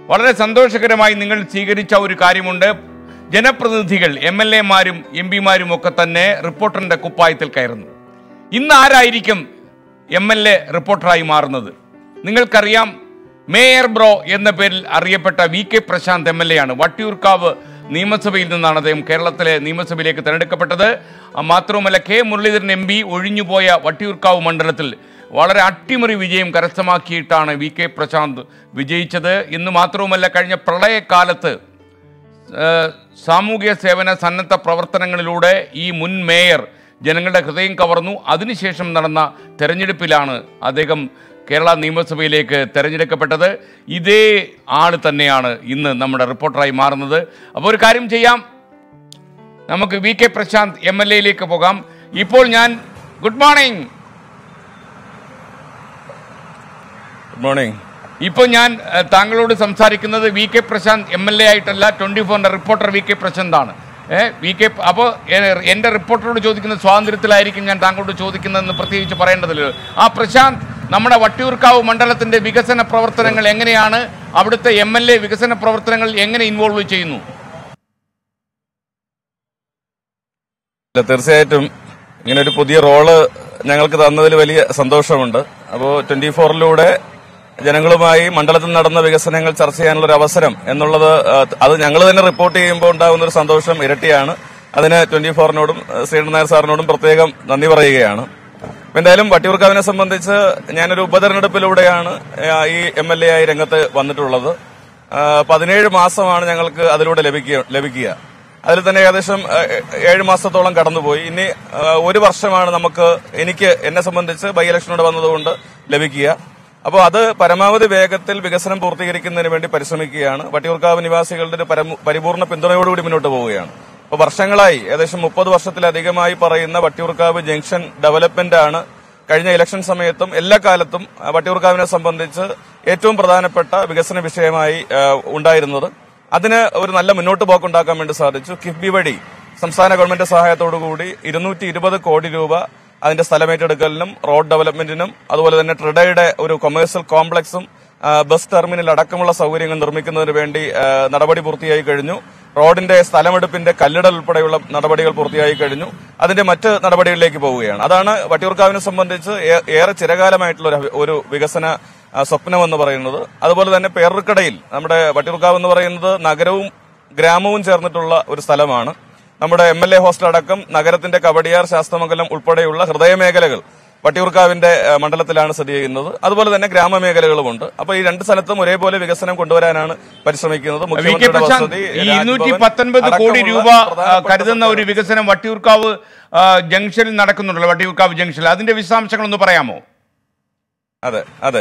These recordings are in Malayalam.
വളരെ സന്തോഷകരമായി നിങ്ങൾ സ്വീകരിച്ച ഒരു കാര്യമുണ്ട് ജനപ്രതിനിധികൾ എം എൽ എമാരും എം പിമാരും ഒക്കെ തന്നെ റിപ്പോർട്ടറിന്റെ കുപ്പായത്തിൽ കയറുന്നു ഇന്ന് ആരായിരിക്കും എം എൽ എ റിപ്പോർട്ടറായി മാറുന്നത് നിങ്ങൾക്കറിയാം മേയർ ബ്രോ എന്ന പേരിൽ അറിയപ്പെട്ട V K Prashanth M L A ആണ് വട്ടിയൂർക്കാവ് നിയമസഭയിൽ നിന്നാണ് അദ്ദേഹം കേരളത്തിലെ നിയമസഭയിലേക്ക് തെരഞ്ഞെടുക്കപ്പെട്ടത് ആ, മാത്രവുമല്ല കെ മുരളീധരൻ എം പി ഒഴിഞ്ഞുപോയ വട്ടിയൂർക്കാവ് മണ്ഡലത്തിൽ വളരെ അട്ടിമറി വിജയം കരസ്ഥമാക്കിയിട്ടാണ് വി കെ പ്രശാന്ത് വിജയിച്ചത് ഇന്ന് മാത്രവുമല്ല കഴിഞ്ഞ പ്രളയകാലത്ത് ഏഹ് സാമൂഹ്യ സേവന സന്നദ്ധ പ്രവർത്തനങ്ങളിലൂടെ ഈ മുൻ മേയർ ജനങ്ങളുടെ ഹൃദയം കവർന്നു അതിനുശേഷം നടന്ന തെരഞ്ഞെടുപ്പിലാണ് അദ്ദേഹം കേരള നിയമസഭയിലേക്ക് തെരഞ്ഞെടുക്കപ്പെട്ടത് ഇതേ ആൾ തന്നെയാണ് ഇന്ന് നമ്മുടെ റിപ്പോർട്ടറായി മാറുന്നത് അപ്പോൾ ഒരു കാര്യം ചെയ്യാം നമുക്ക് V K Prashanth M L എയിലേക്ക് പോകാം ഇപ്പോൾ ഞാൻ ഗുഡ് മോർണിംഗ് ഗുഡ് മോർണിംഗ് ഇപ്പോൾ ഞാൻ ഏഹ്, താങ്കളോട് സംസാരിക്കുന്നത് V K Prashanth M L A ആയിട്ടല്ല ട്വന്റി ഫോറിന്റെ റിപ്പോർട്ടർ വി കെ പ്രശാന്ത് ആണ് ഏഹ് വി കെ അപ്പോൾ എൻ്റെ റിപ്പോർട്ടറോട് ചോദിക്കുന്ന സ്വാതന്ത്ര്യത്തിലായിരിക്കും ഞാൻ താങ്കളോട് ചോദിക്കുന്നതെന്ന് പ്രത്യേകിച്ച് പറയേണ്ടതില്ല ആ പ്രശാന്ത് നമ്മുടെ വട്ടിയൂർക്കാവ് മണ്ഡലത്തിന്റെ വികസന പ്രവർത്തനങ്ങൾ എങ്ങനെയാണ് അവിടുത്തെ എം എൽ എ വികസന പ്രവർത്തനങ്ങൾ എങ്ങനെ ഇൻവോൾവ് ചെയ്യുന്നു ഇല്ല, തീർച്ചയായിട്ടും ഇങ്ങനെ ഒരു പുതിയ റോള് ഞങ്ങൾക്ക് തന്നതിൽ വലിയ സന്തോഷമുണ്ട് അപ്പോൾ ട്വന്റി ഫോറിലൂടെ ജനങ്ങളുമായി മണ്ഡലത്തിൽ നടന്ന വികസനങ്ങൾ ചർച്ച ചെയ്യാനുള്ള ഒരു അവസരം എന്നുള്ളത് ആ, അത് ഞങ്ങൾ തന്നെ റിപ്പോർട്ട് ചെയ്യുമ്പോൾ ഉണ്ടാകുന്ന ഒരു സന്തോഷം ഇരട്ടിയാണ് അതിന് ട്വന്റി ഫോറിനോടും ശ്രീധരൻ നായർ സാറിനോടും പ്രത്യേകം നന്ദി പറയുകയാണ് അപ്പൊ എന്തായാലും വട്ടിയൂർക്കാവിനെ സംബന്ധിച്ച് ഞാനൊരു ഉപതെരഞ്ഞെടുപ്പിലൂടെയാണ് ആ, ഈ എം എൽ എ ആയി രംഗത്ത് വന്നിട്ടുള്ളത് ആ, പതിനേഴ് മാസമാണ് ഞങ്ങൾക്ക് അതിലൂടെ ലഭിക്കുക ലഭിക്കുക അതിൽ തന്നെ ഏകദേശം ഏഹ്, ഏഴ് മാസത്തോളം കടന്നുപോയി ഇനി ഏഹ്, ഒരു വർഷമാണ് നമുക്ക് എനിക്ക് എന്നെ സംബന്ധിച്ച് ബൈ ഇലക്ഷനോട് വന്നതുകൊണ്ട് ലഭിക്കുക അപ്പോൾ അത് പരമാവധി വേഗത്തിൽ വികസനം പൂർത്തീകരിക്കുന്നതിന് വേണ്ടി പരിശ്രമിക്കുകയാണ് വട്ടിയൂർക്കാവ് നിവാസികളുടെ ഒരു പരമ- പരിപൂർണ്ണ പിന്തുണയോടുകൂടി മുന്നോട്ട് പോവുകയാണ് അപ്പോൾ വർഷങ്ങളായി ഏകദേശം മുപ്പത് വർഷത്തിലധികമായി പറയുന്ന വട്ടിയൂർക്കാവ് ജംഗ്ഷൻ ഡെവലപ്മെന്റ് ആണ് കഴിഞ്ഞ ഇലക്ഷൻ സമയത്തും എല്ലാ കാലത്തും ആ, വട്ടിയൂർക്കാവിനെ സംബന്ധിച്ച് ഏറ്റവും പ്രധാനപ്പെട്ട വികസന വിഷയമായി ആ, ഉണ്ടായിരുന്നത് അതിന് ഒരു നല്ല മുന്നോട്ട് പോക്കുണ്ടാക്കാൻ വേണ്ടി സാധിച്ചു കിഫ്ബി വഴി സംസ്ഥാന ഗവൺമെന്റ് സഹായത്തോടുകൂടി ഇരുന്നൂറ്റി ഇരുപത് കോടി രൂപ അതിന്റെ സ്ഥലമേറ്റെടുക്കലിനും റോഡ് ഡെവലപ്മെന്റിനും അതുപോലെ തന്നെ ട്രിഡയുടെ ഒരു കൊമേഴ്സ്യൽ കോംപ്ലക്സും ആ, ബസ് ടെർമിനൽ അടക്കമുള്ള സൗകര്യങ്ങൾ നിർമ്മിക്കുന്നതിന് വേണ്ടി ആ, നടപടി പൂർത്തിയായി കഴിഞ്ഞു റോഡിന്റെ സ്ഥലമെടുപ്പിന്റെ കല്ലിടൽ ഉൾപ്പെടെയുള്ള നടപടികൾ പൂർത്തിയായി കഴിഞ്ഞു അതിന്റെ മറ്റ് നടപടികളിലേക്ക് പോവുകയാണ് അതാണ് വട്ടിയൂർക്കാവിനെ സംബന്ധിച്ച് ഏ- ഏറെ ചിരകാലമായിട്ടുള്ള ഒരു അഭി- ഒരു വികസന ആ, സ്വപ്നമെന്ന് പറയുന്നത് അതുപോലെ തന്നെ പേർക്കടയിൽ നമ്മുടെ വട്ടിയൂർക്കാവ് എന്ന് പറയുന്നത് നഗരവും ഗ്രാമവും ചേർന്നിട്ടുള്ള ഒരു സ്ഥലമാണ് നമ്മുടെ എം എൽ എ ഹോസ്റ്റൽ അടക്കം നഗരത്തിന്റെ കവടിയാർ ശാസ്തമംഗലം ഉൾപ്പെടെയുള്ള ഹൃദയമേഖലകൾ വട്ടിയൂർക്കാവിന്റെ ആ, മണ്ഡലത്തിലാണ് സ്ഥിതി ചെയ്യുന്നത് അതുപോലെ തന്നെ ഗ്രാമമേഖലകളുമുണ്ട് അപ്പൊ ഈ രണ്ട് സ്ഥലത്തും ഒരേപോലെ വികസനം കൊണ്ടുവരാനാണ് പരിശ്രമിക്കുന്നത് വി കെ മുഖ്യമന്ത്രിയുടെ പ്രശാന്ത് വസതി, ഈ ഇരുന്നൂറ്റി രാജ്ഭവൻ പത്തൊൻപത് കോടി അടക്കമുള്ള രൂപ ആ, പ്രധാനപ്പെട്ട കരുതുന്ന ഒരു വികസനം വട്ടിയൂർക്കാവ് ആ, ജംഗ്ഷനിൽ നടക്കുന്നുണ്ടല്ലോ വട്ടിയൂർക്കാവ് ജംഗ്ഷനിൽ അതിന്റെ വിശദാംശങ്ങളൊന്ന് പറയാമോ അതെ അതെ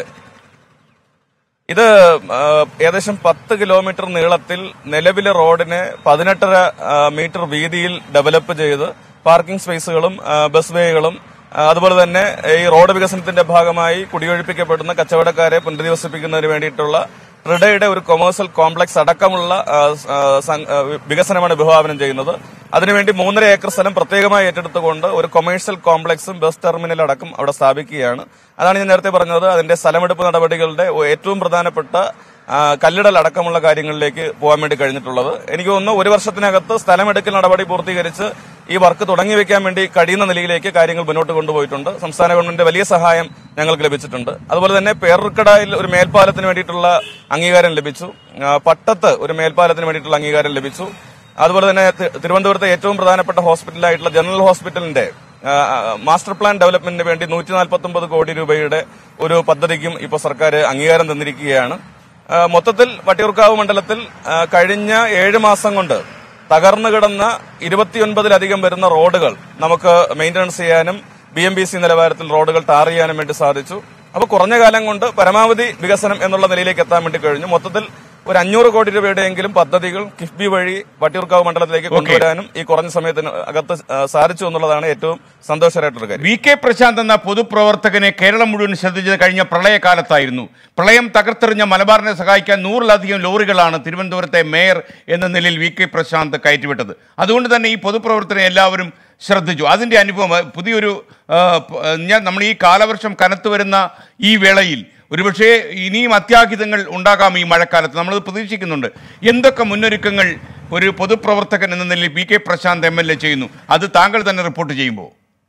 ഇത് ആ, ഏകദേശം പത്ത് കിലോമീറ്റർ നീളത്തിൽ നിലവിലെ റോഡിനെ പതിനെട്ടര ആ, മീറ്റർ വീതിയിൽ ഡെവലപ്പ് ചെയ്ത് പാർക്കിംഗ് സ്പേസുകളും ആ, ബസ് വേകളും ആ, അതുപോലെ തന്നെ ഈ റോഡ് വികസനത്തിന്റെ ഭാഗമായി കുടിയൊഴിപ്പിക്കപ്പെടുന്ന കച്ചവടക്കാരെ പുനരധിവസിപ്പിക്കുന്നതിന് വേണ്ടിയിട്ടുള്ള ട്രിഡയുടെ ഒരു കൊമേഴ്സ്യൽ കോംപ്ലക്സ് അടക്കമുള്ള ആ, സ്- ആ, സം- ആ, വികസനമാണ് വിഭാവനം ചെയ്യുന്നത് അതിനുവേണ്ടി മൂന്നര ഏക്കർ സ്ഥലം പ്രത്യേകമായി ഏറ്റെടുത്തുകൊണ്ട് ഒരു കൊമേഴ്സ്യൽ കോംപ്ലക്സും ബസ് ടെർമിനൽ അടക്കം അവിടെ സ്ഥാപിക്കുകയാണ് അതാണ് ഞാൻ നേരത്തെ പറഞ്ഞത് അതിന്റെ സ്ഥലമെടുപ്പ് നടപടികളുടെ ഏറ്റവും പ്രധാനപ്പെട്ട ആ, കല്ലിടൽ അടക്കമുള്ള കാര്യങ്ങളിലേക്ക് പോകാൻ വേണ്ടി കഴിഞ്ഞിട്ടുള്ളത് എനിക്ക് തോന്നുന്നു ഒരു വർഷത്തിനകത്ത് സ്ഥലമെടുക്കൽ നടപടി പൂർത്തീകരിച്ച് ഈ വർക്ക് തുടങ്ങി വെക്കാൻ വേണ്ടി കഴിയുന്ന നിലയിലേക്ക് കാര്യങ്ങൾ മുന്നോട്ട് കൊണ്ടുപോയിട്ടുണ്ട് സംസ്ഥാന ഗവൺമെന്റ് വലിയ സഹായം ഞങ്ങൾക്ക് ലഭിച്ചിട്ടുണ്ട് അതുപോലെ തന്നെ പേർക്കടയിൽ ഒരു മേൽപ്പാലത്തിന് വേണ്ടിയിട്ടുള്ള അംഗീകാരം ലഭിച്ചു ആ, പട്ടത്ത് ഒരു മേൽപ്പാലത്തിന് വേണ്ടിയിട്ടുള്ള അംഗീകാരം ലഭിച്ചു അതുപോലെ തന്നെ തി- തിരുവനന്തപുരത്തെ ഏറ്റവും പ്രധാനപ്പെട്ട ഹോസ്പിറ്റലായിട്ടുള്ള ജനറൽ ഹോസ്പിറ്റലിന്റെ ആ, മാസ്റ്റർ പ്ലാൻ ഡെവലപ്മെന്റിന് വേണ്ടി നൂറ്റി നാൽപ്പത്തി കോടി രൂപയുടെ ഒരു പദ്ധതിക്കും ഇപ്പോൾ സർക്കാർ അംഗീകാരം തന്നിരിക്കുകയാണ് ആ, മൊത്തത്തിൽ വട്ടിയൂർക്കാവ് മണ്ഡലത്തിൽ ആ, കഴിഞ്ഞ ഏഴ് മാസം കൊണ്ട് തകർന്നു കിടന്ന ഇരുപത്തിയൊൻപതിലധികം വരുന്ന റോഡുകൾ നമുക്ക് മെയിന്റനൻസ് ചെയ്യാനും ബി എം ബി സി നിലവാരത്തിൽ റോഡുകൾ ടാർ ചെയ്യാനും വേണ്ടി സാധിച്ചു അപ്പൊ കുറഞ്ഞ കാലം കൊണ്ട് പരമാവധി വികസനം എന്നുള്ള നിലയിലേക്ക് എത്താൻ വേണ്ടി കഴിഞ്ഞു മൊത്തത്തിൽ ഒരു അഞ്ഞൂറ് കോടി രൂപയുടെയെങ്കിലും പദ്ധതികൾ കിഫ്ബി വഴി വട്ടിയൂർക്കാവ് മണ്ഡലത്തിലേക്ക് കൊണ്ടുവരാനും ഈ കുറഞ്ഞ സമയത്തിന് അകത്ത് ആ, സാധിച്ചു എന്നുള്ളതാണ് ഏറ്റവും സന്തോഷകരമായിട്ടുള്ള കാര്യം വി കെ പ്രശാന്ത് എന്ന പൊതുപ്രവർത്തകനെ കേരളം മുഴുവൻ ശ്രദ്ധിച്ചത് കഴിഞ്ഞ പ്രളയകാലത്തായിരുന്നു പ്രളയം തകർത്തെറിഞ്ഞ മലബാറിനെ സഹായിക്കാൻ നൂറിലധികം ലോറികളാണ് തിരുവനന്തപുരത്തെ മേയർ എന്ന നിലയിൽ വി കെ പ്രശാന്ത് കയറ്റിവിട്ടത് അതുകൊണ്ട് തന്നെ ഈ പൊതുപ്രവർത്തനം എല്ലാവരും ശ്രദ്ധിച്ചു അതിന്റെ അനുഭവം അഹ് പുതിയൊരു ആ, പ- ഞാൻ നമ്മൾ ഈ കാലവർഷം കനത്തു വരുന്ന ഈ വേളയിൽ ഒരുപക്ഷെ ഇനിയും അത്യാഹിതങ്ങൾ ഉണ്ടാകാം ഈ മഴക്കാലത്ത് നമ്മളത് പ്രതീക്ഷിക്കുന്നുണ്ട് എന്തൊക്കെ മുന്നൊരുക്കങ്ങൾ ഒരു പൊതുപ്രവർത്തകൻ എന്ന നിലയിൽ P K Prashanth M L A ചെയ്യുന്നു അത് താങ്കൾ തന്നെ റിപ്പോർട്ട് ചെയ്യുമ്പോൾ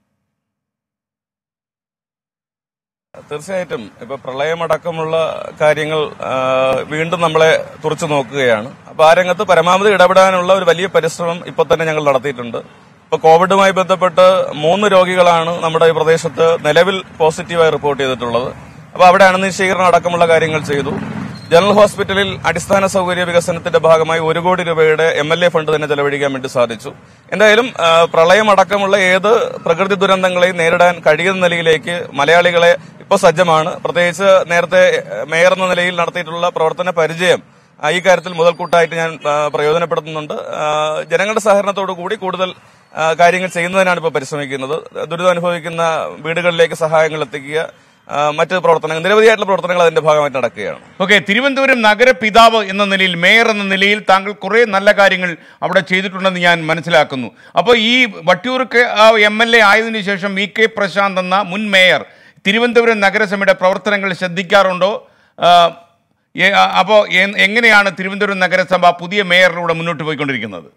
തീർച്ചയായിട്ടും ഇപ്പൊ പ്രളയമടക്കമുള്ള കാര്യങ്ങൾ ആ, വീണ്ടും നമ്മളെ തുറച്ചു നോക്കുകയാണ് അപ്പൊ ആ രംഗത്ത് പരമാവധി ഇടപെടാനുള്ള ഒരു വലിയ പരിശ്രമം ഇപ്പൊ തന്നെ ഞങ്ങൾ നടത്തിയിട്ടുണ്ട് ഇപ്പൊ കോവിഡുമായി ബന്ധപ്പെട്ട് മൂന്ന് രോഗികളാണ് നമ്മുടെ ഈ പ്രദേശത്ത് നിലവിൽ പോസിറ്റീവായി റിപ്പോർട്ട് ചെയ്തിട്ടുള്ളത് അപ്പൊ അവിടെ അണുനശീകരണം അടക്കമുള്ള കാര്യങ്ങൾ ചെയ്തു ജനറൽ ഹോസ്പിറ്റലിൽ അടിസ്ഥാന സൗകര്യ വികസനത്തിന്റെ ഭാഗമായി ഒരു കോടി രൂപയുടെ എം എൽ എ ഫണ്ട് തന്നെ ചെലവഴിക്കാൻ വേണ്ടി സാധിച്ചു എന്തായാലും ആ, പ്രളയമടക്കമുള്ള ഏത് പ്രകൃതി ദുരന്തങ്ങളെയും നേരിടാൻ കഴിയുന്ന നിലയിലേക്ക് മലയാളികളെ ഇപ്പോൾ സജ്ജമാണ് പ്രത്യേകിച്ച് നേരത്തെ ആ, മേയർ എന്ന നിലയിൽ നടത്തിയിട്ടുള്ള പ്രവർത്തന പരിചയം ആ, ഈ കാര്യത്തിൽ മുതൽക്കൂട്ടായിട്ട് ഞാൻ ആ, പ്രയോജനപ്പെടുത്തുന്നുണ്ട് ആ, ജനങ്ങളുടെ സഹകരണത്തോടു കൂടി കൂടുതൽ ആ, കാര്യങ്ങൾ ചെയ്യുന്നതിനാണ് ഇപ്പോൾ പരിശ്രമിക്കുന്നത് ദുരിതം അനുഭവിക്കുന്ന വീടുകളിലേക്ക് സഹായങ്ങൾ എത്തിക്കുക ആ, മറ്റ് പ്രവർത്തനങ്ങൾ നിരവധിയായിട്ടുള്ള പ്രവർത്തനങ്ങൾ അതിന്റെ ഭാഗമായിട്ട് നടക്കുകയാണ് ഓക്കെ തിരുവനന്തപുരം നഗരപിതാവ് എന്ന നിലയിൽ മേയർ എന്ന നിലയിൽ താങ്കൾ കുറേ നല്ല കാര്യങ്ങൾ അവിടെ ചെയ്തിട്ടുണ്ടെന്ന് ഞാൻ മനസ്സിലാക്കുന്നു അപ്പോൾ ഈ വട്ടിയൂർക്ക് എം എൽ എ ആയതിനു ശേഷം വി കെ പ്രശാന്ത് എന്ന മുൻ മേയർ തിരുവനന്തപുരം നഗരസഭയുടെ പ്രവർത്തനങ്ങൾ ശ്രദ്ധിക്കാറുണ്ടോ അപ്പോൾ എങ്ങനെയാണ് തിരുവനന്തപുരം നഗരസഭ പുതിയ മേയറിലൂടെ മുന്നോട്ട് പോയിക്കൊണ്ടിരിക്കുന്നത്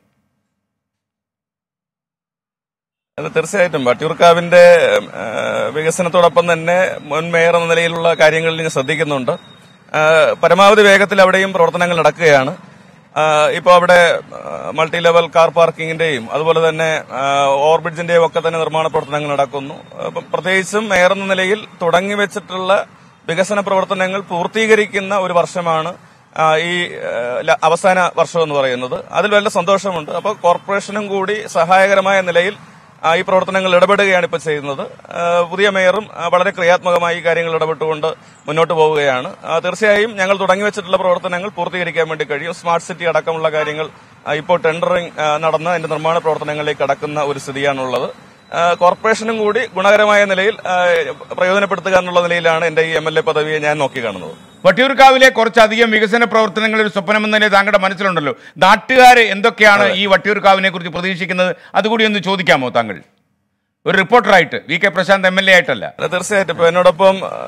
അത് തീർച്ചയായിട്ടും വട്ടിയൂർക്കാവിന്റെ ആ, വികസനത്തോടൊപ്പം തന്നെ മുൻ മേയർ എന്ന നിലയിലുള്ള കാര്യങ്ങളിൽ ഞാൻ ശ്രദ്ധിക്കുന്നുണ്ട് ആ, പരമാവധി വേഗത്തിൽ അവിടെയും പ്രവർത്തനങ്ങൾ നടക്കുകയാണ് ആ, ഇപ്പോൾ അവിടെ മൾട്ടി ലെവൽ കാർ പാർക്കിങ്ങിന്റെയും അതുപോലെ തന്നെ ആ, ഓവർബ്രിഡ്ജിന്റെയും ഒക്കെ തന്നെ നിർമ്മാണ പ്രവർത്തനങ്ങൾ നടക്കുന്നു അപ്പം പ്രത്യേകിച്ചും മേയർ എന്ന നിലയിൽ തുടങ്ങി വെച്ചിട്ടുള്ള വികസന പ്രവർത്തനങ്ങൾ പൂർത്തീകരിക്കുന്ന ഒരു വർഷമാണ് ആ, ഈ ആ, ല- അവസാന വർഷം എന്ന് പറയുന്നത് അതിൽ വളരെ സന്തോഷമുണ്ട് അപ്പോൾ കോർപ്പറേഷനും കൂടി സഹായകരമായ നിലയിൽ ആ, ഈ പ്രവർത്തനങ്ങൾ ഇടപെടുകയാണ് ഇപ്പോൾ ചെയ്യുന്നത് ആ, പുതിയ മേയറും ആ, വളരെ ക്രിയാത്മകമായി ഈ കാര്യങ്ങൾ ഇടപെട്ടുകൊണ്ട് മുന്നോട്ട് പോവുകയാണ് ആ, തീർച്ചയായും ഞങ്ങൾ തുടങ്ങി വെച്ചിട്ടുള്ള പ്രവർത്തനങ്ങൾ പൂർത്തീകരിക്കാൻ വേണ്ടി കഴിയും സ്മാർട്ട് സിറ്റി അടക്കമുള്ള കാര്യങ്ങൾ ആ, ഇപ്പോൾ ടെൻഡറിംഗ് ആ, നടന്ന് അതിന്റെ നിർമ്മാണ പ്രവർത്തനങ്ങളിലേക്ക് കടക്കുന്ന ഒരു സ്ഥിതിയാണുള്ളത് ആ, കോർപ്പറേഷനും കൂടി ഗുണകരമായ നിലയിൽ ആ, പ്രയോജനപ്പെടുത്തുക എന്നുള്ള നിലയിലാണ് എന്റെ ഈ എം എൽ എ പദവിയെ ഞാൻ നോക്കിക്കാണുന്നത് വട്ടിയൂർക്കാവിലെ കുറച്ചധികം വികസന പ്രവർത്തനങ്ങൾ ഒരു സ്വപ്നം എന്ന നിലയിൽ താങ്കളുടെ മനസ്സിലുണ്ടല്ലോ നാട്ടുകാർ എന്തൊക്കെയാണ് ഈ വട്ടിയൂർക്കാവിനെ കുറിച്ച് പ്രതീക്ഷിക്കുന്നത് അതുകൂടി ഒന്ന് ചോദിക്കാമോ താങ്കൾ ഒരു റിപ്പോർട്ടറായിട്ട് V K Prashanth M L A ആയിട്ടല്ല അല്ല, തീർച്ചയായിട്ടും ഇപ്പൊ എന്നോടൊപ്പം ആ,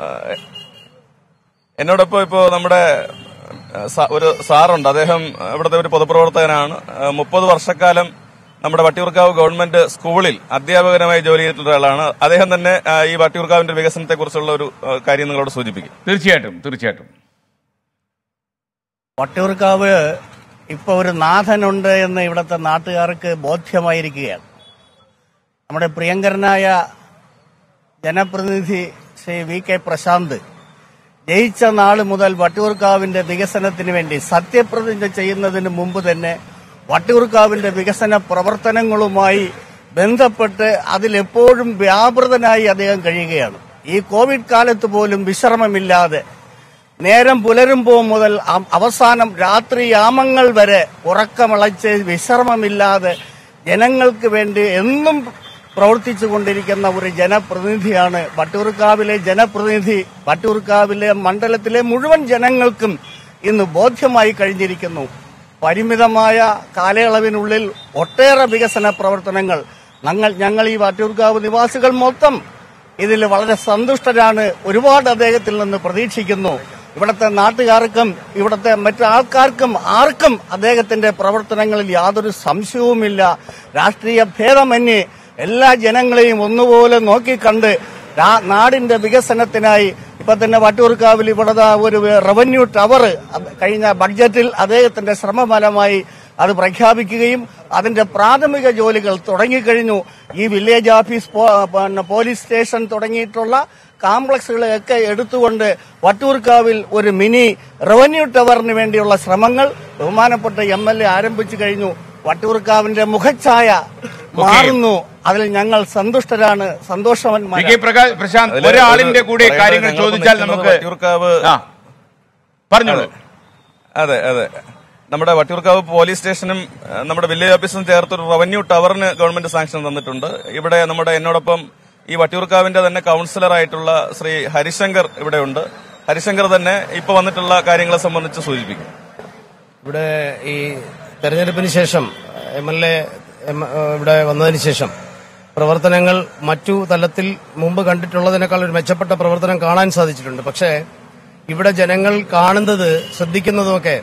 എന്നോടൊപ്പം ഇപ്പോ നമ്മുടെ ആ, സ- ഒരു സാറുണ്ട് അദ്ദേഹം ഇവിടുത്തെ ഒരു പൊതുപ്രവർത്തകനാണ് മുപ്പത് വർഷക്കാലം നമ്മുടെ വട്ടിയൂർക്കാവ് ഗവൺമെന്റ് സ്കൂളിൽ അധ്യാപകരമായി ജോലി ചെയ്തിട്ടുള്ള ഒരാളാണ് അദ്ദേഹം തന്നെ ആ, ഈ വട്ടിയൂർക്കാവിന്റെ വികസനത്തെ കുറിച്ചുള്ള ഒരു ആ, കാര്യം നിങ്ങളോട് സൂചിപ്പിക്കും തീർച്ചയായിട്ടും തീർച്ചയായിട്ടും വട്ടിയൂർക്കാവ് ഇപ്പൊ ഒരു നാഥനുണ്ട് എന്ന് ഇവിടുത്തെ നാട്ടുകാർക്ക് ബോധ്യമായിരിക്കുകയാണ് നമ്മുടെ പ്രിയങ്കരനായ ജനപ്രതിനിധി ശ്രീ വി കെ പ്രശാന്ത് ജയിച്ച നാള് മുതൽ വട്ടിയൂർക്കാവിന്റെ വികസനത്തിന് വേണ്ടി സത്യപ്രതിജ്ഞ ചെയ്യുന്നതിന് മുമ്പ് തന്നെ വട്ടിയൂർക്കാവിന്റെ വികസന പ്രവർത്തനങ്ങളുമായി ബന്ധപ്പെട്ട് അതിലെപ്പോഴും വ്യാപൃതനായി അദ്ദേഹം കഴിയുകയാണ് ഈ കോവിഡ് കാലത്ത് പോലും വിശ്രമമില്ലാതെ നേരം പുലരുമ്പോൾ മുതൽ അ- അവസാനം രാത്രിയാമങ്ങൾ വരെ ഉറക്കമിളച്ച് വിശ്രമമില്ലാതെ ജനങ്ങൾക്ക് വേണ്ടി എന്നും പ്രവർത്തിച്ചു കൊണ്ടിരിക്കുന്ന ഒരു ജനപ്രതിനിധിയാണ് വട്ടിയൂർക്കാവിലെ ജനപ്രതിനിധി വട്ടിയൂർക്കാവിലെ മണ്ഡലത്തിലെ മുഴുവൻ ജനങ്ങൾക്കും ഇന്ന് ബോധ്യമായി കഴിഞ്ഞിരിക്കുന്നു പരിമിതമായ കാലയളവിനുള്ളിൽ ഒട്ടേറെ വികസന പ്രവർത്തനങ്ങൾ ഞങ്ങൾ ഞങ്ങൾ ഈ വട്ടിയൂർക്കാവ് നിവാസികൾ മൊത്തം ഇതിൽ വളരെ സന്തുഷ്ടരാണ് ഒരുപാട് അദ്ദേഹത്തിൽ നിന്ന് പ്രതീക്ഷിക്കുന്നു ഇവിടുത്തെ നാട്ടുകാർക്കും ഇവിടുത്തെ മറ്റു ആൾക്കാർക്കും ആർക്കും അദ്ദേഹത്തിന്റെ പ്രവർത്തനങ്ങളിൽ യാതൊരു സംശയവുമില്ല രാഷ്ട്രീയ ഭേദമന്യേ എല്ലാ ജനങ്ങളെയും ഒന്നുപോലെ നോക്കിക്കണ്ട് രാ- നാടിന്റെ വികസനത്തിനായി ഇപ്പൊ തന്നെ വട്ടിയൂർക്കാവിൽ ഇവിടെ ദാ ഒരു റവന്യൂ ടവർ കഴിഞ്ഞ ബഡ്ജറ്റിൽ അദ്ദേഹത്തിന്റെ ശ്രമഫലമായി അത് പ്രഖ്യാപിക്കുകയും അതിന്റെ പ്രാഥമിക ജോലികൾ തുടങ്ങിക്കഴിഞ്ഞു ഈ വില്ലേജ് ഓഫീസ് പോ- പിന്നെ പോലീസ് സ്റ്റേഷൻ തുടങ്ങിയിട്ടുള്ള കോംപ്ലക്സുകളെയൊക്കെ എടുത്തുകൊണ്ട് വട്ടൂർക്കാവിൽ ഒരു മിനി റവന്യൂ ടവറിന് വേണ്ടിയുള്ള ശ്രമങ്ങൾ ബഹുമാനപ്പെട്ട എം എൽ എ ആരംഭിച്ചു കഴിഞ്ഞു വട്ടൂർക്കാവിന്റെ മുഖച്ഛായ മാറുന്നു അതിൽ ഞങ്ങൾ സന്തുഷ്ടരാണ് വി കെ സന്തോഷവാന്മാരാണ് പ്രകാശ് പ്രശാന്ത് അതില് ഒരാളിന്റെ ഒരു കൂടെ പറയേണ്ടത് കാര്യങ്ങൾ ഞങ്ങളിപ്പോ ചോദിച്ചാൽ നിൽക്കുന്നത് നമുക്ക് വട്ടിയൂർക്കാവ് ആ പറഞ്ഞോളൂ അതെ അതെ നമ്മുടെ വട്ടിയൂർക്കാവ് പോലീസ് സ്റ്റേഷനും ഏഹ്, നമ്മുടെ വില്ലേജ് ഓഫീസും ചേർത്ത് ഒരു റവന്യൂ ടവറിന് ഗവൺമെന്റ് സാങ്ഷൻ തന്നിട്ടുണ്ട് ഇവിടെ നമ്മുടെ എന്നോടൊപ്പം ഈ വട്ടിയൂർക്കാവിന്റെ തന്നെ കൌൺസിലർ ആയിട്ടുള്ള ശ്രീ ഹരിശങ്കർ ഇവിടെയുണ്ട് ഹരിശങ്കർ തന്നെ ഇപ്പൊ വന്നിട്ടുള്ള കാര്യങ്ങളെ സംബന്ധിച്ച് സൂചിപ്പിക്കും ഇവിടെ ഈ തെരഞ്ഞെടുപ്പിന് ശേഷം എം എൽ എ ഇവിടെ വന്നതിന് ശേഷം പ്രവർത്തനങ്ങൾ മറ്റു തലത്തിൽ മുമ്പ് കണ്ടിട്ടുള്ളതിനേക്കാൾ ഒരു മെച്ചപ്പെട്ട പ്രവർത്തനം കാണാൻ സാധിച്ചിട്ടുണ്ട് പക്ഷേ ഇവിടെ ജനങ്ങൾ കാണുന്നത് ശ്രദ്ധിക്കുന്നതുമൊക്കെ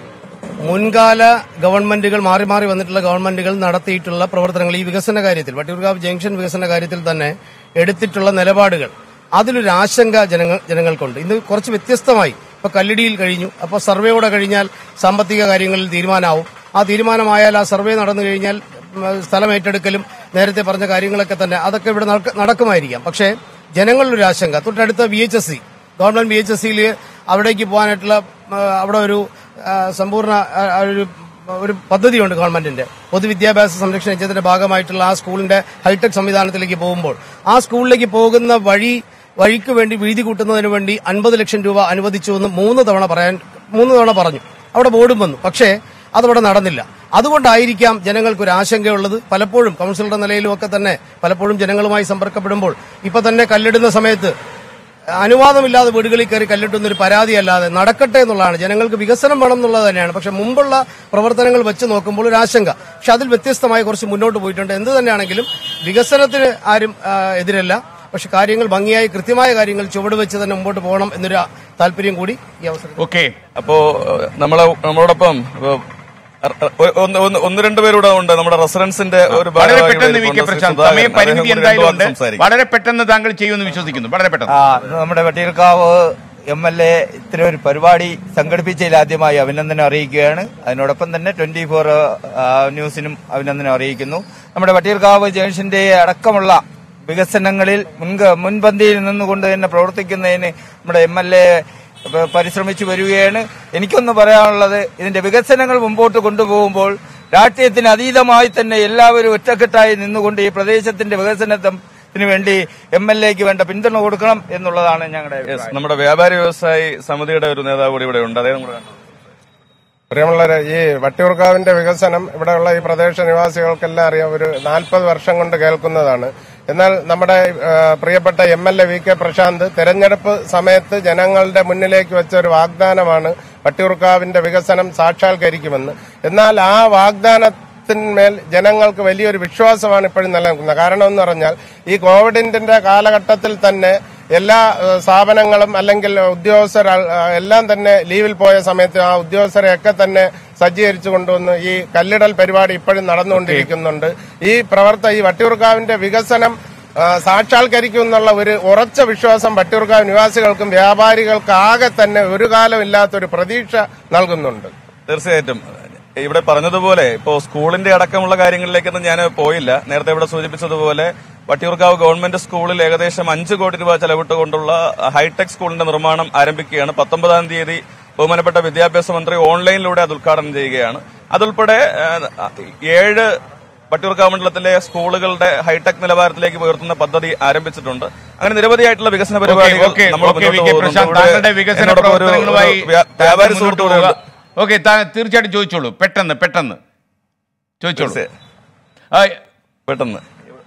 മുൻകാല ഗവൺമെന്റുകൾ മാറി മാറി വന്നിട്ടുള്ള ഗവൺമെന്റുകൾ നടത്തിയിട്ടുള്ള പ്രവർത്തനങ്ങൾ ഈ വികസന കാര്യത്തിൽ വട്ടിയൂർക്കാവ് ജംഗ്ഷൻ വികസന കാര്യത്തിൽ തന്നെ എടുത്തിട്ടുള്ള നിലപാടുകൾ അതിലൊരു ആശങ്ക ജനങ്ങൾ ജനങ്ങൾക്കുണ്ട് ഇന്ന് കുറച്ച് വ്യത്യസ്തമായി ഇപ്പൊ കല്ലിടിയിൽ കഴിഞ്ഞു അപ്പോൾ സർവേയോടെ കഴിഞ്ഞാൽ സാമ്പത്തിക കാര്യങ്ങളിൽ തീരുമാനമാവും ആ തീരുമാനമായാൽ ആ സർവേ നടന്നു കഴിഞ്ഞാൽ ഉം, സ്ഥലം ഏറ്റെടുക്കലും നേരത്തെ പറഞ്ഞ കാര്യങ്ങളൊക്കെ തന്നെ അതൊക്കെ ഇവിടെ നടക്ക- നടക്കുമായിരിക്കാം പക്ഷേ ജനങ്ങളിലൊരു ആശങ്ക തൊട്ടടുത്ത V H S C government V H S സിയിൽ അവിടേക്ക് പോകാനായിട്ടുള്ള ആ, അവിടെ ഒരു ആ, സമ്പൂർണ്ണ ആ, ആ, ഒരു ഒരു പദ്ധതിയുണ്ട് ഗവൺമെന്റിന്റെ പൊതുവിദ്യാഭ്യാസ സംരക്ഷണ യജ്ഞത്തിന്റെ ഭാഗമായിട്ടുള്ള ആ സ്കൂളിന്റെ ഹൈടെക് സംവിധാനത്തിലേക്ക് പോകുമ്പോൾ ആ സ്കൂളിലേക്ക് പോകുന്ന വഴി വഴിക്ക് വേണ്ടി വീതി കൂട്ടുന്നതിന് വേണ്ടി അൻപത് ലക്ഷം രൂപ അനുവദിച്ചു എന്ന് മൂന്ന് തവണ പറയാൻ മൂന്ന് തവണ പറഞ്ഞു അവിടെ ബോർഡും വന്നു പക്ഷേ അതവിടെ നടന്നില്ല അതുകൊണ്ടായിരിക്കാം ജനങ്ങൾക്ക് ഒരു ആശങ്കയുള്ളത് പലപ്പോഴും കൌൺസിലറുടെ നിലയിലും ഒക്കെ തന്നെ പലപ്പോഴും ജനങ്ങളുമായി സമ്പർക്കപ്പെടുമ്പോൾ ഇപ്പൊ തന്നെ കല്ലിടുന്ന സമയത്ത് അനുവാദമില്ലാതെ വീടുകളിൽ കയറി കല്ലിട്ടുന്ന ഒരു പരാതിയല്ലാതെ നടക്കട്ടെ എന്നുള്ളതാണ് ജനങ്ങൾക്ക് വികസനം വേണം എന്നുള്ളത് തന്നെയാണ് പക്ഷെ മുമ്പുള്ള പ്രവർത്തനങ്ങൾ വെച്ച് നോക്കുമ്പോൾ ഒരു ആശങ്ക പക്ഷെ അതിൽ വ്യത്യസ്തമായി കുറച്ച് മുന്നോട്ട് പോയിട്ടുണ്ട് എന്ത് തന്നെയാണെങ്കിലും വികസനത്തിന് ആരും ആ, എതിരല്ല പക്ഷെ കാര്യങ്ങൾ ഭംഗിയായി കൃത്യമായ കാര്യങ്ങൾ ചുവട് വെച്ച് തന്നെ മുമ്പോട്ട് പോകണം എന്നൊരു താല്പര്യം കൂടി ഈ അവസരത്തിൽ ഓക്കെ അപ്പോ ഏഹ്, നമ്മളെ നമ്മളോടൊപ്പം ഇപ്പോ, അ- അ- ഒന്ന് ഒന്ന് ഒന്ന് രണ്ട് പേരൂടെ ഉണ്ട് നമ്മുടെ റെസിഡൻസിന്റെ ഒരു വളരെ ഭാഗമായി പെട്ടെന്ന് വി കെ ഇരിപ്പുണ്ട്. ശ്രീ പ്രശാന്ത് സുധാകരൻ. സമയ പരിമിതി അദ്ദേഹം കൂടി എന്തായാലും രണ്ട് ഉണ്ട് വാക്ക് സംസാരിക്കും. വളരെ പെട്ടെന്ന് താങ്കൾ ചെയ്യുമെന്ന് വിശ്വസിക്കുന്നു വളരെ പെട്ടെന്ന് ആ നമ്മുടെ വട്ടിയൂർക്കാവ് എം എൽ എ ഇത്തരം ഒരു പരിപാടി സംഘടിപ്പിച്ചതിൽ ആദ്യമായി അഭിനന്ദനം അറിയിക്കുകയാണ് അതിനോടൊപ്പം തന്നെ ട്വന്റി ഫോർ ന്യൂസിനും അഭിനന്ദനം അറിയിക്കുന്നു നമ്മുടെ വട്ടിയൂർക്കാവ് ജംഗ്ഷന്റെ അടക്കമുള്ള വികസനങ്ങളിൽ മുൻക മുൻപന്തിയിൽ നിന്നുകൊണ്ട് തന്നെ പ്രവർത്തിക്കുന്നതിന് നമ്മുടെ എം എൽ എ പരിശ്രമിച്ചു വരികയാണ് എനിക്കൊന്ന് പറയാനുള്ളത് ഇതിന്റെ വികസനങ്ങൾ മുമ്പോട്ട് കൊണ്ടുപോകുമ്പോൾ രാഷ്ട്രീയത്തിന് അതീതമായി തന്നെ എല്ലാവരും ഒറ്റക്കെട്ടായി നിന്നുകൊണ്ട് ഈ പ്രദേശത്തിന്റെ വികസനത്തിന് വേണ്ടി എം എൽ എക്ക് വേണ്ട പിന്തുണ കൊടുക്കണം എന്നുള്ളതാണ് ഞങ്ങളുടെ Yes, അഭിപ്രായം. നമ്മുടെ വ്യാപാരി വ്യവസായി സമിതിയുടെ ഒരു നേതാവ് കൂടി ഇവിടെ ഉണ്ട് അദ്ദേഹം കൂടെ കണ്ടു. പ്രിയമുള്ളവരെ ഈ വട്ടിയൂർക്കാവിന്റെ വികസനം ഇവിടെയുള്ള ഈ പ്രദേശ നിവാസികൾക്കെല്ലാം അറിയാം ഒരു നാൽപ്പത് വർഷം കൊണ്ട് കേൾക്കുന്നതാണ് എന്നാൽ നമ്മുടെ ആ, പ്രിയപ്പെട്ട M L A V K Prashanth തെരഞ്ഞെടുപ്പ് സമയത്ത് ജനങ്ങളുടെ മുന്നിലേക്ക് വെച്ച ഒരു വാഗ്ദാനമാണ് വട്ടിയൂർക്കാവിന്റെ വികസനം സാക്ഷാത്കരിക്കുമെന്ന് എന്നാൽ ആ വാഗ്ദാനത്തിന്മേൽ ജനങ്ങൾക്ക് വലിയൊരു വിശ്വാസമാണ് ഇപ്പോഴും നിലനിൽക്കുന്നത് കാരണം എന്ന് പറഞ്ഞാൽ ഈ കോവിഡിന്റെ കാലഘട്ടത്തിൽ തന്നെ എല്ലാ ഏഹ്, സ്ഥാപനങ്ങളും അല്ലെങ്കിൽ ഉദ്യോഗസ്ഥർ അൽ- ഏഹ്, എല്ലാം തന്നെ ലീവിൽ പോയ സമയത്ത് ആ ഉദ്യോഗസ്ഥരെയൊക്കെ തന്നെ സജ്ജീകരിച്ചു കൊണ്ടുവന്ന് ഈ കല്ലിടൽ പരിപാടി ഇപ്പോഴും നടന്നുകൊണ്ടിരിക്കുന്നുണ്ട് ഈ പ്രവർത്ത ഈ വട്ടിയൂർക്കാവിന്റെ വികസനം ആ, സാക്ഷാത്കരിക്കും എന്നുള്ള ഒരു ഉറച്ച വിശ്വാസം വട്ടിയൂർക്കാവ് നിവാസികൾക്കും വ്യാപാരികൾക്കും ആകെ തന്നെ ഒരു കാലമില്ലാത്തൊരു പ്രതീക്ഷ നൽകുന്നുണ്ട് തീർച്ചയായിട്ടും ഇവിടെ പറഞ്ഞതുപോലെ ഇപ്പോ സ്കൂളിന്റെ അടക്കമുള്ള കാര്യങ്ങളിലേക്കൊന്നും ഞാൻ പോയില്ല നേരത്തെ ഇവിടെ സൂചിപ്പിച്ചതുപോലെ വട്ടിയൂർക്കാവ് ഗവൺമെന്റ് സ്കൂളിൽ ഏകദേശം അഞ്ച് കോടി രൂപ ചെലവിട്ടുകൊണ്ടുള്ള ഹൈടെക് സ്കൂളിന്റെ നിർമ്മാണം ആരംഭിക്കുകയാണ് പത്തൊമ്പതാം തീയതി ബഹുമാനപ്പെട്ട വിദ്യാഭ്യാസ മന്ത്രി ഓൺലൈനിലൂടെ അത് ഉദ്ഘാടനം ചെയ്യുകയാണ് അതുൾപ്പെടെ ഏഹ്, ഏഴ് വട്ടിയൂർക്കാവ് മണ്ഡലത്തിലെ സ്കൂളുകളുടെ ഹൈടെക് നിലവാരത്തിലേക്ക് ഉയർത്തുന്ന പദ്ധതി ആരംഭിച്ചിട്ടുണ്ട് അങ്ങനെ നിരവധിയായിട്ടുള്ള വികസന പരിപാടികൾ ഓക്കെ നമ്മൾ ഓക്കെ വി കെ മുന്നോട്ട് പ്രശാന്ത് പോകുന്നുണ്ട്. താങ്കളുടെ വികസന എന്നോടൊപ്പം ഒരു- പ്രവർത്തനങ്ങളുമായി ഒരു വ്യാ- വ്യാപാരി മുന്നോട്ട് സുഹൃത്ത് പോവുക. കൂടെ ഉണ്ട്. ഓക്കെ താ- തീർച്ചയായിട്ടും ചോദിച്ചോളൂ പെട്ടെന്ന് പെട്ടെന്ന് ചോദിച്ചോളൂ തീർച്ചയായും. ആ, പെട്ടെന്ന്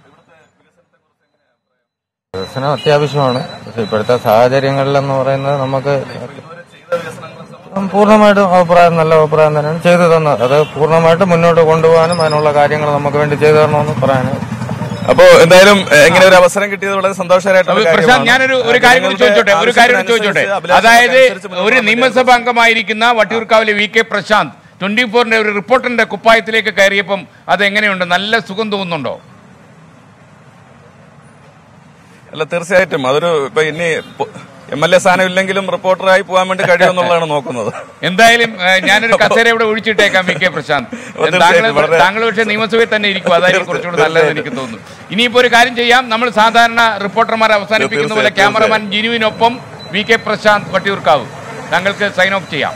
വികസനം അത്യാവശ്യമാണ് പക്ഷെ ഇപ്പോഴത്തെ സാഹചര്യങ്ങളിലെന്ന് പറയുന്നത് നമുക്ക് പൂർണ്ണമായിട്ടും അഭിപ്രായം നല്ല അഭിപ്രായം തന്നെയാണ് ചെയ്തു തന്നത് അത് പൂർണ്ണമായിട്ട് മുന്നോട്ട് കൊണ്ടുപോകാനും അതിനുള്ള കാര്യങ്ങൾ നമുക്ക് വേണ്ടി ചെയ്തു തരണമെന്ന് പറയാനും അപ്പോ എന്തായാലും എഹ്, ഇങ്ങനെ ഒരു അവസരം കിട്ടിയത് വളരെ സന്തോഷകരമായിട്ടുള്ള അപ്പൊ പ്രശാന്ത് കാര്യമാണ്. ഞാനൊരു ഒരു കാര്യം കൂടി ജനങ്ങളുടെ ചോദിച്ചോട്ടെ ഒരു കാര്യം കൂടി ചോദിച്ചോട്ടെ ആവശ്യത്തിനനുസരിച്ച് അതായത് അഭിലാഷങ്ങൾക്കനുസരിച്ച് മുന്നോട്ട് ഒരു പോകാൻ നിയമസഭാ അംഗമായിരിക്കുന്ന വട്ടിയൂർക്കാവിലെ വി കെ പ്രശാന്ത് ട്വന്റി ഫോറിന്റെ ഒരു റിപ്പോർട്ടറിന്റെ കുപ്പായത്തിലേക്ക് കയറിയപ്പം അത് എങ്ങനെയുണ്ട് നല്ല സുഖം തോന്നുന്നുണ്ടോ അല്ല തീർച്ചയായിട്ടും അതൊരു ഇപ്പൊ ഇനി എം എൽ എ സ്ഥാനം ഇല്ലെങ്കിലും റിപ്പോർട്ടറായി പോകാൻ വേണ്ടി കഴിയുമെന്നുള്ളതാണ് നോക്കുന്നത് എന്തായാലും ഏഹ്, ഞാനൊരു കസേര ഇവിടെ ഒഴിച്ചിട്ടേക്കാം വി കെ പ്രശാന്ത് തീർച്ചയായിട്ടും, താങ്കൾ വളരെ- താങ്കൾ പക്ഷേ നിയമസഭയിൽ തന്നെ ഇരിക്കും അതായിരിക്കും കുറച്ചുകൂടി നല്ലതെന്ന് എനിക്ക് തോന്നുന്നു ഇനിയിപ്പോ ഒരു കാര്യം ചെയ്യാം നമ്മൾ സാധാരണ റിപ്പോർട്ടർമാർ അവസാനിപ്പിക്കുന്ന പോലെ തീർച്ചയായും, ക്യാമറമാൻ ജിനുവിനൊപ്പം വി കെ പ്രശാന്ത് വട്ടിയൂർക്കാവ് താങ്കൾക്ക് സൈൻ ഓഫ് ചെയ്യാം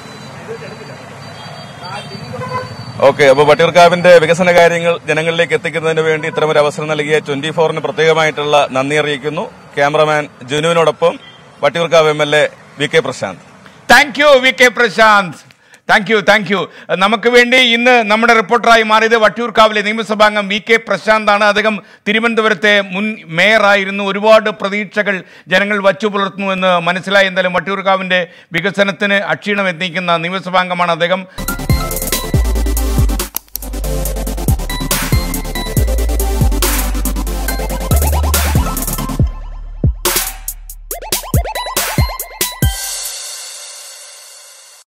ഓക്കെ അപ്പൊ വട്ടിയൂർക്കാവിന്റെ വികസന കാര്യങ്ങൾ ജനങ്ങളിലേക്ക് എത്തിക്കുന്നതിന് വേണ്ടി ഇത്തരമൊരു അവസരം നൽകിയ ട്വന്റി ഫോറിന് പ്രത്യേകമായിട്ടുള്ള നന്ദി അറിയിക്കുന്നു ക്യാമറമാൻ ജുനുവിനോടൊപ്പം Vattiyoorkavu M L A V K Prashanth thank you V K Prashanth thank you thank you നമുക്ക് വേണ്ടി ഇന്ന് നമ്മുടെ റിപ്പോർട്ടറായി മാറിയത് വട്ടിയൂർക്കാവിലെ നിയമസഭാംഗം വി കെ പ്രശാന്താണ് അദ്ദേഹം തിരുവനന്തപുരത്തെ മുൻ മേയറായിരുന്നു ഒരുപാട് പ്രതീക്ഷകൾ ജനങ്ങൾ വച്ചു പുലർത്തുന്നു എന്ന് മനസ്സിലായി എന്തായാലും വട്ടിയൂർക്കാവിന്റെ വികസനത്തിന് അക്ഷീണം എത്തിക്കുന്ന നിയമസഭാംഗമാണ് അദ്ദേഹം